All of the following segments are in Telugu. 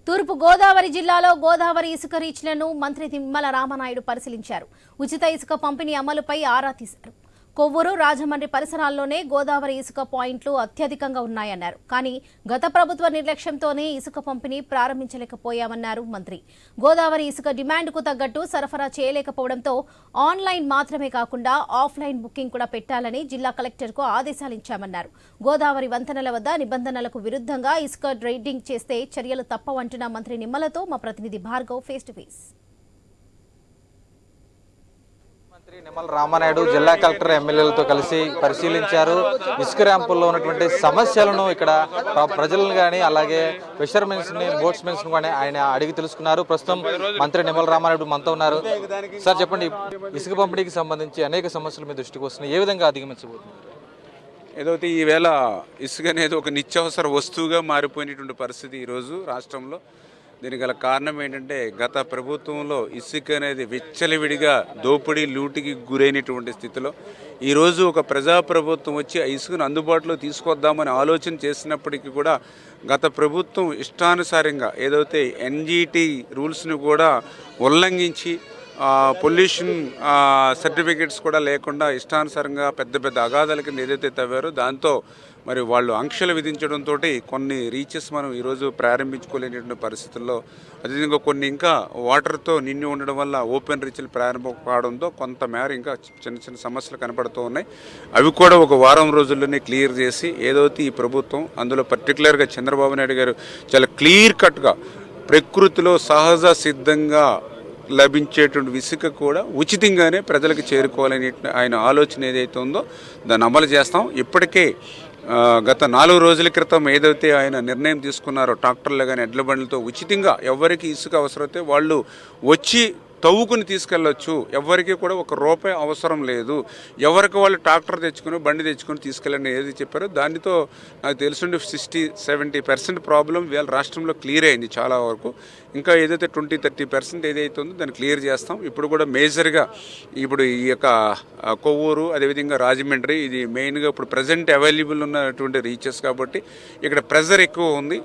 తూర్పు గోదావరి జిల్లాలో గోదావరి ఇసుక రీచ్లను మంత్రి తిమ్మల రామనాయుడు పరిశీలించారు ఉచిత ఇసుక పంపిణీ అమలుపై ఆరా తీశారు కొవ్వూరు రాజమండ్రి పరిసరాల్లోనే గోదావరి ఇసుక పాయింట్లు అత్యధికంగా ఉన్నాయన్నారు కానీ గత ప్రభుత్వ నిర్లక్ష్యంతోనే ఇసుక పంపిణీ ప్రారంభించలేకపోయామన్నారు మంత్రి గోదావరి ఇసుక డిమాండ్కు తగ్గట్టు సరఫరా చేయలేకపోవడంతో ఆన్లైన్ మాత్రమే కాకుండా ఆఫ్లైన్ బుకింగ్ కూడా పెట్టాలని జిల్లా కలెక్టర్కు ఆదేశాలిచ్చామన్నారు గోదావరి వంతెనల వద్ద నిబంధనలకు విరుద్ధంగా ఇసుక డ్రైడింగ్ చేస్తే చర్యలు తప్పవంటున్న మంత్రి నిమ్మలతో మా ప్రతినిధి భార్గవ్ ఫేస్ టు ఫేస్ మంత్రి నిమ్మల రామానాయుడు జిల్లా కలెక్టర్ ఎమ్మెల్యేలతో కలిసి పరిశీలించారు ఇసుక ర్యాంపుల్లో ఉన్నటువంటి సమస్యలను ఇక్కడ ప్ర- ప్రజలను కానీ అలాగే ఫిషర్మెన్స్ ని బోట్స్మెన్స్ కానీ ఆయన అడిగి తెలుసుకున్నారు ప్రస్తుతం మంత్రి నిమ్మల రామానాయుడు మనతో ఉన్నారు సార్ చెప్పండి ఇసుక పంపిణీకి సంబంధించి అనేక సమస్యలు మీ దృష్టికి వస్తున్నాయి ఏ విధంగా అధిగమించబోతున్నారు ఏదైతే ఈవేళ ఇసుక అనేది ఒక నిత్యావసర వస్తువుగా మారిపోయినటువంటి పరిస్థితి ఈరోజు రాష్ట్రంలో దీనికి గల కారణం ఏంటంటే గత ప్రభుత్వంలో ఇసుక అనేది విచ్చలవిడిగా దోపిడీ లూటికి గురైనటువంటి స్థితిలో ఈరోజు ఒక ప్రజాప్రభుత్వం వచ్చి ఆ ఇసుకను అందుబాటులో తీసుకొద్దామని ఆలోచన చేసినప్పటికీ కూడా గత ప్రభుత్వం ఇష్టానుసారంగా ఏదైతే ఎన్జీటీ రూల్స్ని కూడా ఉల్లంఘించి పొల్యూషన్ సర్టిఫికెట్స్ కూడా లేకుండా ఇష్టానుసారంగా పెద్ద పెద్ద అగాధాల కింద ఏదైతే తవ్వారో దాంతో మరి వాళ్ళు ఆంక్షలు విధించడంతో కొన్ని రీచెస్ మనం ఈరోజు ప్రారంభించుకోలేనటువంటి పరిస్థితుల్లో అదేవిధంగా కొన్ని ఇంకా వాటర్తో నిండి ఉండడం వల్ల ఓపెన్ రీచ్లు ప్రారంభం కావడంతో కొంతమేర ఇంకా చిన్న చిన్న సమస్యలు కనపడుతూ ఉన్నాయి అవి కూడా ఒక వారం రోజుల్లోనే క్లియర్ చేసి ఏదైతే ఈ ప్రభుత్వం అందులో పర్టికులర్గా చంద్రబాబు నాయుడు గారు చాలా క్లియర్ కట్గా ప్రకృతిలో సహజ సిద్ధంగా లభించేటువంటి ఇసుక కూడా ఉచితంగానే ప్రజలకు చేరుకోవాలని ఆయన ఆలోచన ఏదైతే ఉందో దాన్ని అమలు చేస్తాం ఇప్పటికే ఆ, గత నాలుగు రోజుల క్రితం ఏదైతే ఆయన నిర్ణయం తీసుకున్నారో ట్రాక్టర్లు కానీ ఎడ్ల బండ్లతో ఉచితంగా ఎవరికి ఇసుక అవసరమైతే వాళ్ళు వచ్చి తవ్వుకుని తీసుకెళ్ళొచ్చు ఎవరికి కూడా ఒక రూపాయి అవసరం లేదు ఎవరికి వాళ్ళు ట్రాక్టర్ తెచ్చుకుని బండి తెచ్చుకొని తీసుకెళ్ళండి ఏది చెప్పారో దానితో నాకు తెలుసుండి సిక్స్టీ సెవెంటీ పర్సెంట్ ప్రాబ్లం వీళ్ళ రాష్ట్రంలో క్లియర్ అయింది చాలా వరకు ఇంకా ఏదైతే ట్వంటీ థర్టీ పర్సెంట్ ఏదైతే ఉందో దాన్ని క్లియర్ చేస్తాం ఇప్పుడు కూడా మేజర్గా ఇప్పుడు ఈ యొక్క ఆ, కొవ్వూరు అదేవిధంగా రాజమండ్రి ఇది మెయిన్గా ఇప్పుడు ప్రజెంట్ అవైలబుల్ ఉన్నటువంటి రీచెస్ కాబట్టి ఇక్కడ ప్రెజర్ ఎక్కువ ఉంది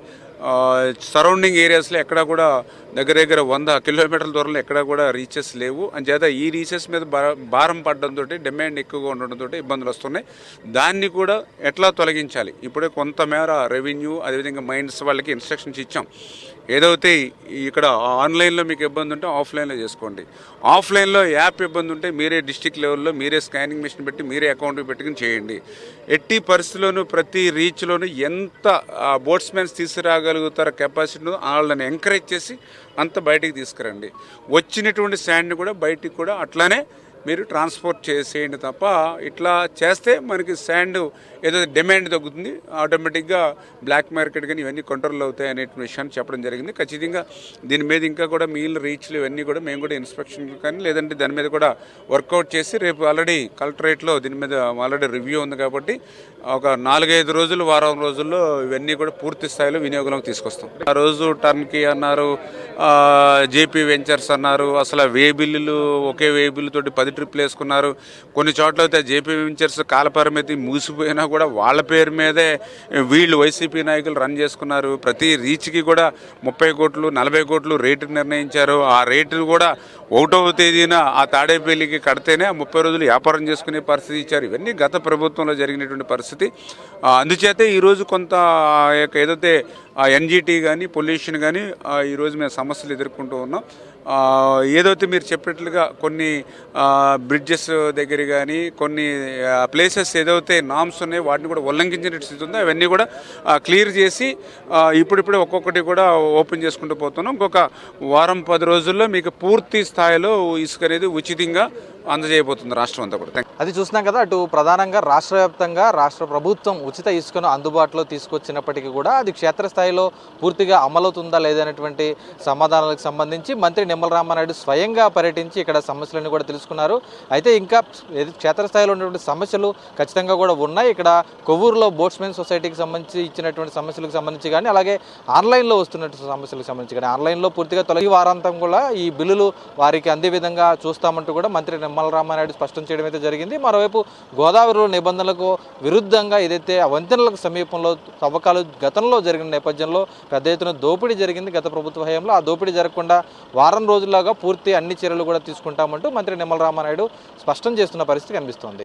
సరౌండింగ్ ఏరియాస్లో ఎక్కడా కూడా దగ్గర దగ్గర వంద కిలోమీటర్ల దూరంలో ఎక్కడా కూడా రీచెస్ లేవు అంచేత ఈ రీచెస్ మీద భార- భారం పడడంతో డిమాండ్ ఎక్కువగా ఉండడంతో ఇబ్బందులు వస్తున్నాయి దాన్ని కూడా ఎట్లా తొలగించాలి ఇప్పుడే కొంతమేర రెవెన్యూ అదేవిధంగా మైండ్స్ వాళ్ళకి ఇన్స్ట్రక్షన్స్ ఇచ్చాం ఏదైతే ఇక్కడ ఆన్లైన్లో మీకు ఇబ్బంది ఉంటే ఆఫ్లైన్లో చేసుకోండి ఆఫ్లైన్లో యాప్ ఇబ్బంది ఉంటే మీరే డిస్టిక్ లెవెల్లో మీరే స్కానింగ్ మిషన్ పెట్టి మీరే అకౌంట్ పెట్టుకుని చేయండి ఎట్టి పరిస్థితుల్లోనూ ప్రతి రీచ్లోనూ ఎంత బోట్స్మెన్స్ తీసుకురాగలుగుతారో కెపాసిటీ వాళ్ళని ఎంకరేజ్ చేసి అంత బయటికి తీసుకురండి వచ్చినటువంటి శాండ్ని కూడా బయటికి కూడా అట్లానే మీరు ట్రాన్స్పోర్ట్ చేసేయండి తప్ప ఇట్లా చేస్తే మనకి శాండ్ ఏదో డిమాండ్ తగ్గుతుంది ఆటోమేటిక్గా బ్లాక్ మార్కెట్ కానీ ఇవన్నీ కంట్రోల్ అవుతాయి అనే విషయాన్ని చెప్పడం జరిగింది ఖచ్చితంగా దీని మీద ఇంకా కూడా మిగిలిన రీచ్లు ఇవన్నీ కూడా మేము కూడా ఇన్స్పెక్షన్ కానీ లేదంటే దాని మీద కూడా వర్కౌట్ చేసి రేపు ఆల్రెడీ కలెక్టరేట్లో దీని మీద ఆల్రెడీ రివ్యూ ఉంది కాబట్టి ఒక నాలుగైదు రోజులు వారం రోజుల్లో ఇవన్నీ కూడా పూర్తి స్థాయిలో వినియోగంలోకి తీసుకొస్తాం ఆ రోజు టర్న్కి అన్నారు జేపీ వెంచర్స్ అన్నారు అసలు ఆ వే బిల్లులు ఒకే వే బిల్లు తోటి పది ట్రిప్లు వేసుకున్నారు కొన్ని చోట్ల అయితే జేపీ వెంచర్స్ కాలపరిమితి మూసిపోయినా కూడా వాళ్ళ పేరు మీదే వీళ్ళు వైసీపీ నాయకులు రన్ చేసుకున్నారు ప్రతి రీచ్కి కూడా ముప్పై కోట్లు నలభై కోట్లు రేటు నిర్ణయించారు ఆ రేటు కూడా ఒకటవ తేదీన ఆ తాడేపల్లికి కడితేనే ఆ ముప్పై రోజులు వ్యాపారం చేసుకునే పరిస్థితి ఇచ్చారు ఇవన్నీ గత ప్రభుత్వంలో జరిగినటువంటి పరిస్థితి ఆ, అందుచేతే ఈరోజు కొంత ఆ యొక్క ఏదైతే ఎన్జిటి కానీ పొల్యూషన్ కానీ ఈరోజు మేము సమస్యలు ఎదుర్కొంటూ ఉన్నాం ఆ, ఏదైతే మీరు చెప్పినట్లుగా కొన్ని బ్రిడ్జెస్ దగ్గర కానీ కొన్ని ప్లేసెస్ ఏదైతే నామ్స్ ఉన్నాయో వాటిని కూడా ఉల్లంఘించిన స్థితి ఉందో అవన్నీ కూడా క్లియర్ చేసి ఆ, ఇప్పుడిప్పుడే ఒక్కొక్కటి కూడా ఓపెన్ చేసుకుంటూ పోతున్నాం ఇంకొక వారం పది రోజుల్లో మీకు పూర్తి స్థాయిలో ఇసుక అనేది ఉచితంగా అందజేయబోతుంది రాష్ట్రం అంతా కూడా Thank you. అది చూస్తున్నాం కదా అటు ప్రధానంగా రాష్ట్ర వ్యాప్తంగా రాష్ట్ర ప్రభుత్వం ఉచిత ఇసుకను అందుబాటులో తీసుకొచ్చినప్పటికీ కూడా అది క్షేత్రస్థాయిలో పూర్తిగా అమలవుతుందా లేదనేటువంటి సమాధానాలకు సంబంధించి మంత్రి నిమ్మల రామానాయుడు స్వయంగా పర్యటించి ఇక్కడ సమస్యలను కూడా తెలుసుకున్నారు అయితే ఇంకా ఏది క్షేత్రస్థాయిలో ఉన్నటువంటి సమస్యలు ఖచ్చితంగా కూడా ఉన్నాయి ఇక్కడ కొవ్వూరులో బోట్స్మెన్ సొసైటీకి సంబంధించి ఇచ్చినటువంటి సమస్యలకు సంబంధించి కానీ అలాగే ఆన్లైన్లో వస్తున్నటువంటి సమస్యలకు సంబంధించి కానీ ఆన్లైన్లో పూర్తిగా తొలగి వారాంతం కూడా ఈ బిల్లులు వారికి అందే విధంగా చూస్తామంటూ కూడా మంత్రి నిమ్మల నిమ్మల రామానాయుడు స్పష్టం చేయడం అయితే జరిగింది మరోవైపు గోదావరిలో నిబంధనలకు విరుద్ధంగా ఏదైతే ఆ వంతెనలకు సమీపంలో తవ్వకాలు గతంలో జరిగిన నేపథ్యంలో పెద్ద ఎత్తున దోపిడీ జరిగింది గత ప్రభుత్వ హయాంలో ఆ దోపిడీ జరగకుండా వారం రోజుల్లోగా పూర్తి అన్ని చర్యలు కూడా తీసుకుంటామంటూ మంత్రి నిమ్మల రామానాయుడు స్పష్టం చేస్తున్న పరిస్థితి కనిపిస్తోంది